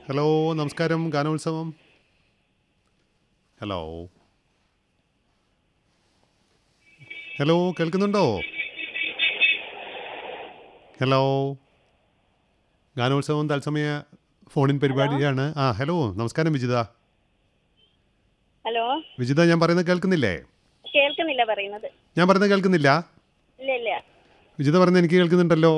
Hello നമസ്കാരം ഗാനോത്സവം hello hello കേൾക്കുന്നുണ്ടോ ഹലോ ഗാനോത്സവം തത്സമയ ഫോണിൻ പരിപാടിയാണ് ആ ഹലോ നമസ്കാരം വിജിത ഹലോ വിജിത ഞാൻ പറയുന്നത് കേൾക്കുന്നില്ലേ കേൾക്കുന്നില്ല പറയുന്നത് ഞാൻ പറയുന്നത് കേൾക്കുന്നില്ല ഇല്ല ഇല്ല വിജിത പറയുന്നത് എനിക്ക് കേൾക്കുന്നുണ്ടല്ലോ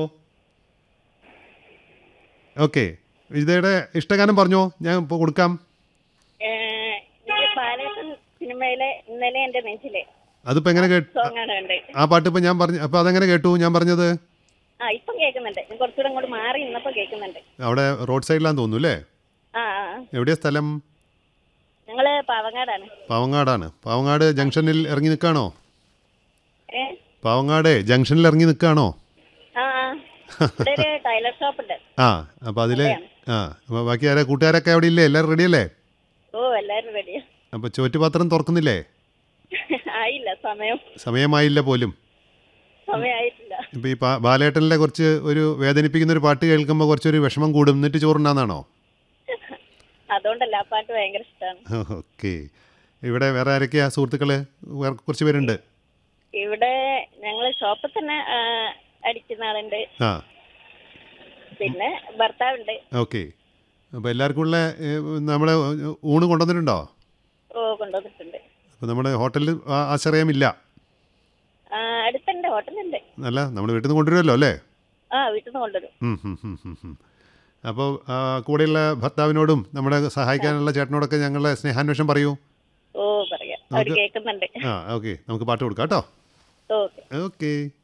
ഓക്കെ വിജിതയുടെ ഇഷ്ടഗാനം പറഞ്ഞോ ഞാൻ ഇപ്പോൾ കൊടുക്കാം ഏഹ്, ഇത് ബാലേട്ടൻ സിനിമയിലെ ഇന്നലെ എന്റെ നെഞ്ചിലെ അതിപ്പോൾ എങ്ങനെ കേട്ടു സോങ് ആണ് ഉണ്ട് ആ പാട്ട് ഇപ്പം ഞാൻ പറഞ്ഞു അപ്പോൾ അതെങ്ങനെ കേട്ടു ഞാൻ പറഞ്ഞത് ആ ഇപ്പം കേൾക്കുന്നുണ്ട് ഞാൻ കുറച്ചുകൂടെ അങ്ങോട്ട് മാറി നിന്നപ്പോ കേൾക്കുന്നുണ്ട് അവിടെ റോഡ് സൈഡിലാന്ന് തോന്നുന്നു അല്ലേ ആ ആ എവിടെയാ സ്ഥലം ഞങ്ങള് പാവങ്ങാടാണ് പാവങ്ങാടാണ് പാവങ്ങാട് ജംഗ്ഷനിൽ ഇറങ്ങി നിൽക്കുകയാണോ ഏ പാവങ്ങാട് ജംഗ്ഷനിൽ ഇറങ്ങി നിൽക്കുകയാണോ ആ ആ ഇവിടെ ഒരു ടൈലർ ഷോപ്പ് ഉണ്ട് ആ അപ്പോൾ അതിൽ ആ അപ്പോൾ ബാക്കി ആരാ കൂട്ടുകാരൊക്കെ അവിടെ ഇല്ലേ എല്ലാവരും റെഡിയല്ലേ ഓ എല്ലാരും റെഡിയാ അപ്പോൾ ചോറ്റുപാത്രം തുറക്കുന്നില്ലേ ആയില്ല സമയം സമയമായില്ല പോലും സമയമായിട്ടില്ല ഇപ്പോൾ ഈ പാ- ബാലേട്ടനിലെ കുറച്ച് ഒരു വേദനിപ്പിക്കുന്ന ഒരു പാട്ട് കേൾക്കുമ്പോൾ കുറച്ചൊരു വിഷമം കൂടും എന്നിട്ട് ചോറുണ്ടാന്നാണോ അതുകൊണ്ടല്ല ആ പാട്ട് ഭയങ്കര ഇഷ്ടമാണ് ഓക്കെ ഇവിടെ വേറെ ആരൊക്കെയാ സുഹൃത്തുക്കൾ വേറെ കുറച്ച് പേരുണ്ട് ഇവിടെ ഞങ്ങള് ഷോപ്പിൽ തന്നെ ആ, അടിക്കുന്ന ആളുണ്ട് ആ പിന്നെ ഭർത്താവുണ്ട് ഓക്കെ അപ്പോൾ എല്ലാവർക്കും ഉള്ള നമ്മളെ ഊണ് കൊണ്ടുവന്നിട്ടുണ്ടോ ഓ കൊണ്ടുവന്നിട്ടുണ്ട് അപ്പോൾ നമ്മുടെ ഹോട്ടലിൽ ആ- ആശ്രയമില്ല ആ, അടുത്തുണ്ട് ഹോട്ടലുണ്ട് അല്ല നമ്മൾ വീട്ടിൽ നിന്ന് കൊണ്ടുവരുമല്ലോ അല്ലേ ആ വീട്ടിൽ നിന്ന് കൊണ്ടുവരും ഉം, ഉം, ഉം, ഉം, ഉം. അപ്പോൾ ആ, കൂടെയുള്ള ഭർത്താവിനോടും നമ്മുടെ സഹായിക്കാനുള്ള ചേട്ടനോടൊക്കെ ഞങ്ങളുടെ സ്നേഹാന്വേഷണം പറയൂ ഓ പറയാം അവര് കേൾക്കുന്നുണ്ട് ആ ഓക്കെ നമുക്ക് പാട്ട് കൊടുക്കാം കേട്ടോ ഓക്കെ ഓക്കെ